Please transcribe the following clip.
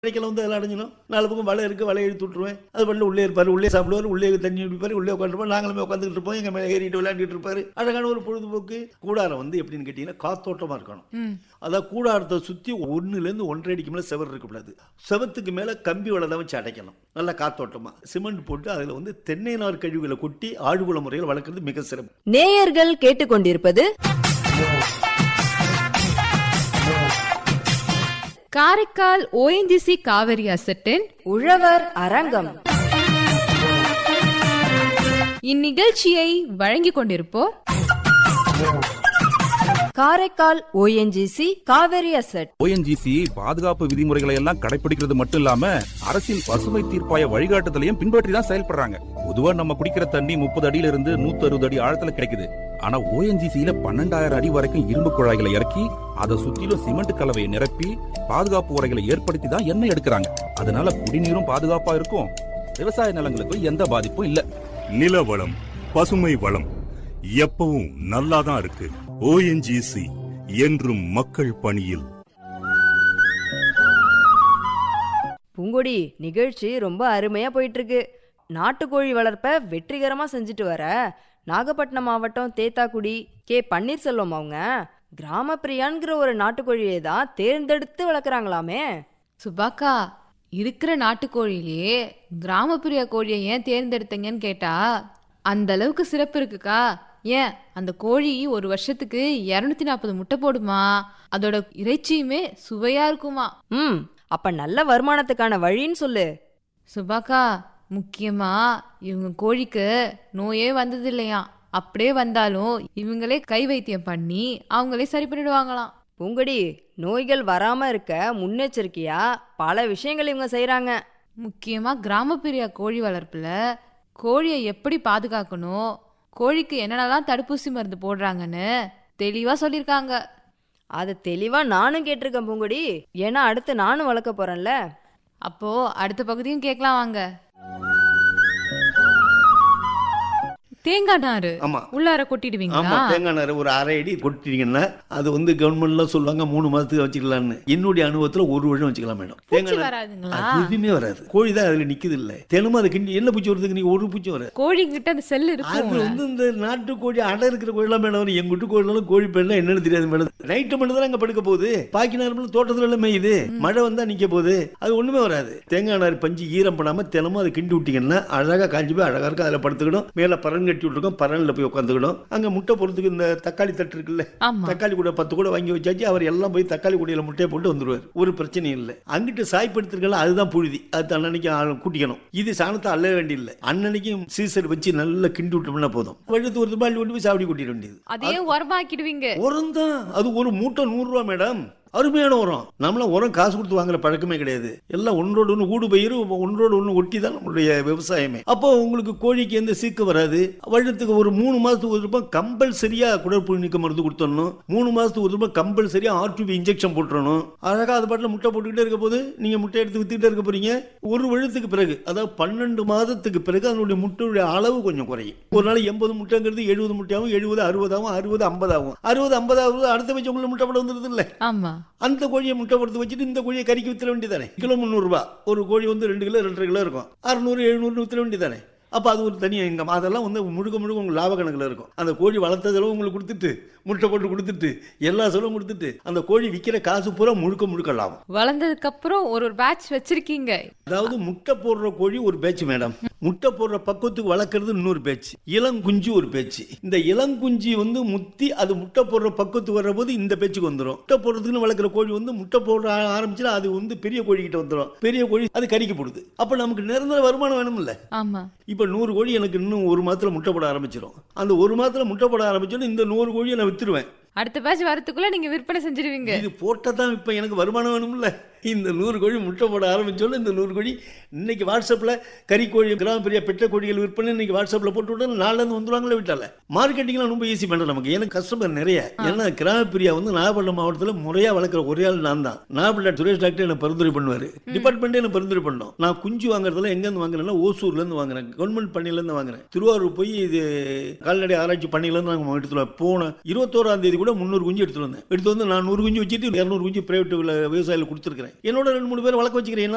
கிடைக்கல வந்து அதில் அடைஞ்சிடும் நாலு பக்கம் வலை இருக்குது வலை எடுத்து விட்ருவேன் அது பண்ணல உள்ளே இருப்பார் உள்ளே சாப்பிடுவார் உள்ளே தண்ணி குடிப்பார் உள்ளே உட்காந்துருப்போம் நாங்களுமே உட்காந்துட்டு இருப்போம் எங்கள் மேலே ஏறிட்டு விளையாண்டுட்டு இருப்பார் அழகான ஒரு பொழுதுபோக்கு கூடாரம் வந்து எப்படின்னு கேட்டிங்கன்னா காத்தோட்டமாக இருக்கணும் ம் அதான் கூடாரத்தை சுற்றி ஒன்றுலேருந்து ஒன்றரை அடிக்கு மேலே செவர் இருக்கக்கூடாது செவத்துக்கு மேலே கம்பி வலை தான் வச்சு அடைக்கணும் நல்லா காத்தோட்டமாக சிமெண்ட் போட்டு அதில் வந்து தென்னை நார் கழிவுகளை கொட்டி ஆழ்குள முறையில் வளர்க்குறது மிக சிறப்பு நேயர்கள் கேட்டுக்கொண்டிருப்பது காரைக்கால் ஓஎன்ஜிசி காவிரி அசட்டின் உழவர் அரங்கம் இந்நிகழ்ச்சியை வழங்கிக் கொண்டிருப்போர் Karaikal ONGC Cauvery asset ONGC பாதுகாப்பு விதிமுறைகளை எல்லாம் கடைபிடிக்கிறது மட்டும் இல்லாம அரசின் பசுமை தீர்ப்பாய வழிகாட்டுதலையும் பின்பற்றி தான் செயல்படுறாங்க பொதுவா நம்ம குடிக்கிற தண்ணி முப்பது அடியில இருந்து நூத்தி அறுபது அடி ஆழத்துல கிடைக்குது ஆனா ஓஎன்ஜிசியில பன்னெண்டாயிரம் அடி வரைக்கும் இரும்பு குழாய்களை இறக்கி அதை சுத்திலும் சிமெண்ட் கலவையை நிரப்பி பாதுகாப்பு உரைகளை ஏற்படுத்தி தான் எண்ணெய் எடுக்கிறாங்க அதனால குடிநீரும் பாதுகாப்பா இருக்கும் விவசாய நிலங்களுக்கும் எந்த பாதிப்பும் இல்ல நில வளம் பசுமை வளம் எப்பவும் நல்லாதான் இருக்கு ஓஎன்ஜிசி என்றும் மக்கள் பணியில் பூங்கொடி நிகழ்ச்சி ரொம்ப அருமையா போயிட்டு இருக்கு நாட்டுக்கோழி வளர்ப்ப வெற்றிகரமா செஞ்சுட்டு வர நாகப்பட்டினம் மாவட்டம் தேத்தாக்குடி கே பன்னீர்செல்வம் அவங்க கிராமப்பிரியான்கிற ஒரு நாட்டுக்கோழியை தான் தேர்ந்தெடுத்து வளர்க்குறாங்களாமே சுபாக்கா இருக்கிற நாட்டுக்கோழியிலேயே கிராமப்புற கோழியை ஏன் தேர்ந்தெடுத்தீங்கன்னு கேட்டா அந்த அளவுக்கு சிறப்பு இருக்குக்கா ஏன் அந்த கோழி ஒரு வருஷத்துக்கு இருநூத்தி நாற்பது முட்டை போடுமா அதோட இறைச்சியுமே சுவையா இருக்குமா ம் அப்ப நல்ல வருமானத்துக்கான வழின்னு சொல்லு சுபாக்கா முக்கியமா இவங்க கோழிக்கு நோயே வந்தது இல்லையா அப்படியே வந்தாலும் இவங்களே கை வைத்தியம் பண்ணி அவங்களே சரி பண்ணிடுவாங்களாம் பூங்கொடி நோய்கள் வராம இருக்க முன்னெச்சரிக்கையா பல விஷயங்கள் இவங்க செய்றாங்க முக்கியமா கிராமப்புற கோழி வளர்ப்புல கோழியை எப்படி பாதுகாக்கணும் கோழிக்கு என்னென்னலாம் தடுப்பூசி மருந்து போடுறாங்கன்னு தெளிவா சொல்லியிருக்காங்க அது தெளிவா நானும் கேட்டிருக்கேன் பூங்கொடி ஏன்னா அடுத்து நானும் வளர்க்க போறேன்ல அப்போ அடுத்த பகுதியும் கேட்கலாம் வாங்க தேங்காய் நாறு ஆமாம் உள்ளார ஆமா கொட்டிடுவீங்களா தேங்காய் நார் ஒரு அரை அடி கொட்டிட்டீங்கன்னா அது வந்து கவர்மெண்ட்லாம் சொல்லுவாங்க மூணு மாதத்துக்கு வச்சுக்கலாம்னு என்னுடைய அனுபவத்துல ஒரு வருஷம் வச்சுக்கலாம் மேடம் பூச்சி வராதுங்களா அது எதுவுமே வராது கோழி தான் அதுல நிக்குது இல்ல தினமும் அது கிண்டி என்ன பூச்சி வருதுக்கு நீ ஒரு பூச்சி வராது கோழி கிட்ட அந்த செல் அது இருக்கும் வந்து இந்த நாட்டு கோழி அடை இருக்கிற கோழிலாம் மேடம் வரும் எங்க வீட்டு கோழிலாம் கோழி பெண்ணா என்னன்னு தெரியாது மேடம் நைட்டு மட்டும் தான் அங்க படுக்க போகுது பாக்கி நேரம் தோட்டத்துல எல்லாம் மேயுது மழை வந்தா நிக்க போகுது அது ஒண்ணுமே வராது தேங்காய் நார் பஞ்சு ஈரம் பண்ணாம தினமும் அதை கிண்டி விட்டீங்கன்னா அழகா காஞ்சி போய் அழகா இருக்கும் அதுல படுத்துக்கிடும் மேல பரன் கட்டி விட்டுருக்கோம் பரன்ல போய் உட்காந்துக்கிடும் அங்க முட்டை போறதுக்கு இந்த தக்காளி தட்டு இருக்குல்ல ஆமா தக்காளி கூட பத்து கூட வாங்கி வச்சாச்சு அவர் எல்லாம் போய் தக்காளி கூடையில முட்டையை போட்டு வந்துருவார் ஒரு பிரச்சனையும் இல்லை அங்கிட்டு சாய்ப்படுத்திருக்கலாம் அதுதான் புழுதி அது அன்னன்னைக்கு ஆள் கூட்டிக்கணும் இது சாணத்தை அள்ள வேண்டியதில்லை அன்னன்னைக்கும் சீசர் வச்சு நல்லா கிண்டி விட்டோம்னா போதும் வழுத்து ஒரு துபாய் கொண்டு போய் சாப்பிடி கூட்டிட வேண்டியது அதையே உரமாக்கிடுவீங்க உரம் தான் அது ஒரு மூட்டை நூறு ரூபா மேடம் அருமையான உரம் நம்மளாம் உரம் காசு கொடுத்து வாங்குற பழக்கமே கிடையாது எல்லாம் ஒன்றோடு ஒன்று ஊடு பயிர் ஒன்றோடு ஒன்று ஒட்டி தான் நம்மளுடைய விவசாயமே அப்போ உங்களுக்கு கோழிக்கு எந்த சீக்கு வராது வருடத்துக்கு ஒரு மூணு மாதத்துக்கு ஒரு ரூபாய் கம்பல்சரியா குடற்புழு நீக்க மருந்து கொடுத்துடணும் மூணு மாதத்துக்கு ஒரு ரூபாய் கம்பல்சரியா ஆர்டிபி இன்ஜெக்ஷன் போட்டுறணும் அழகா அது பாட்டில் முட்டை போட்டுக்கிட்டே இருக்க போது நீங்க முட்டை எடுத்து வித்துக்கிட்டே இருக்க போறீங்க ஒரு வருடத்துக்கு பிறகு அதாவது பன்னெண்டு மாதத்துக்கு பிறகு அதனுடைய முட்டையுடைய அளவு கொஞ்சம் குறையும் ஒரு நாள் எண்பது முட்டைங்கிறது எழுபது முட்டையாகும் எழுபது அறுபதாகும் அறுபது ஐம்பதாகும் அறுபது ஐம்பதாவது அடுத்த வச்சு உங்களுக்கு முட்டை போட வந்துருது இல்லை ஆமா அந்த கோழியை முட்டை பொறுத்து வச்சுட்டு இந்த கோழியை கறிக்கு வித்துற வேண்டியதானே கிலோ முந்நூறுரூபா ஒரு கோழி வந்து ரெண்டு கிலோ ரெண்டரை கிலோ இருக்கும் அறுநூறு எழுநூறு வித்துற வேண்டியதானே அப்போ அது ஒரு தனி இன்கம் அதெல்லாம் வந்து முழுக்க முழுக்க உங்களுக்கு லாப கணக்கில் இருக்கும் அந்த கோழி வளர்த்த செலவு உங்களுக்கு கொடுத்துட்டு முட்டை போட்டு கொடுத்துட்டு எல்லா செலவும் கொடுத்துட்டு அந்த கோழி விற்கிற காசு பூரா முழுக்க முழுக்க லாபம் வளர்ந்ததுக்கு அப்புறம் ஒரு ஒரு பேட்ச் வச்சிருக்கீங்க அதாவது முட்டை போடுற கோழி ஒரு பேச்சு மேடம் முட்டை போடுற பக்குவத்துக்கு வளர்க்கறது இன்னொரு பேச்சு இளங்குஞ்சு ஒரு பேச்சு இந்த இளங்குஞ்சு வந்து முத்தி அது முட்டை போடுற பக்குவத்துக்கு வர்ற போது இந்த பேச்சுக்கு வந்துடும் முட்டை போடுறதுக்குன்னு வளர்க்குற கோழி வந்து முட்டை போடுற ஆ- ஆரம்பிச்சுன்னா அது வந்து பெரிய கோழி கிட்ட வந்துடும் பெரிய கோழி அது கறிக்கு போடுது அப்போ நமக்கு நிரந்தர வருமானம் வேணும்ல ஆமா இப்போ நூறு கோழி எனக்கு இன்னும் ஒரு மாதத்தில் முட்டை போட ஆரம்பிச்சிடும் அந்த ஒரு மாதத்தில் முட்டை போட ஆரம்பிச்சோன்னு இந்த நூறு கோழியை நான் வித்துருவேன் அடுத்த பேட்ச் வரதுக்குள்ள நீங்க விற்பனை செஞ்சிருவீங்க இது போட்டால் தான் இப்போ எனக்கு வருமானம் வேணும்ல இந்த நூறு கோழி முட்டை போட ஆரம்பிச்சோன்னு இந்த நூறு கோழி இன்னைக்கு வாட்ஸ்அப்பில் கறி கோழி கிராமப்பிரியா பெட்ட கோழிகள் விற்பனை இன்னைக்கு வாட்ஸ்அப்பில் போட்டு விட்டா நாளிலேருந்து வந்துருவாங்களே விட்டால மார்க்கெட்டிங்லாம் ரொம்ப ஈஸி பண்ணுறேன் நமக்கு எனக்கு கஸ்டமர் நிறைய ஏன்னா கிராமப்பிரியா வந்து நாகப்பட்டினம் மாவட்டத்தில் முறையாக வளர்க்குற ஒரே ஆள் நான் தான் நாகப்பட்டினம் சுரேஷ் டாக்டர் எனக்கு பரிந்துரை பண்ணுவார் டிபார்ட்மெண்ட்டே எனக்கு பரிந்துரை பண்ணோம் நான் குஞ்சு வாங்குறதுல எங்கேருந்து வாங்குறேன்னா ஓசூர்லேருந்து வாங்குறேன் கவர்மெண்ட் பண்ணையிலேருந்து வாங்குறேன் திருவாரூர் போய் இது கால்நடை ஆராய்ச்சி பண்ணையிலேருந்து நாங்கள் எடுத்துட்டு வரோம். போன இருபத்தோராம் தேதி கூட முந்நூறு குஞ்சு எடுத்துட்டு வந்தேன் எடுத்து வந்து நான் நூறு குஞ்சு வச்சுட்டு இரநூறு குஞ்சு பிரைவேட் விவசாயிகள் கொடுத்துருக்கேன் என்னோட ரெண்டு மூணு பேர் வளர்க்க வச்சுக்கிறேன் என்னால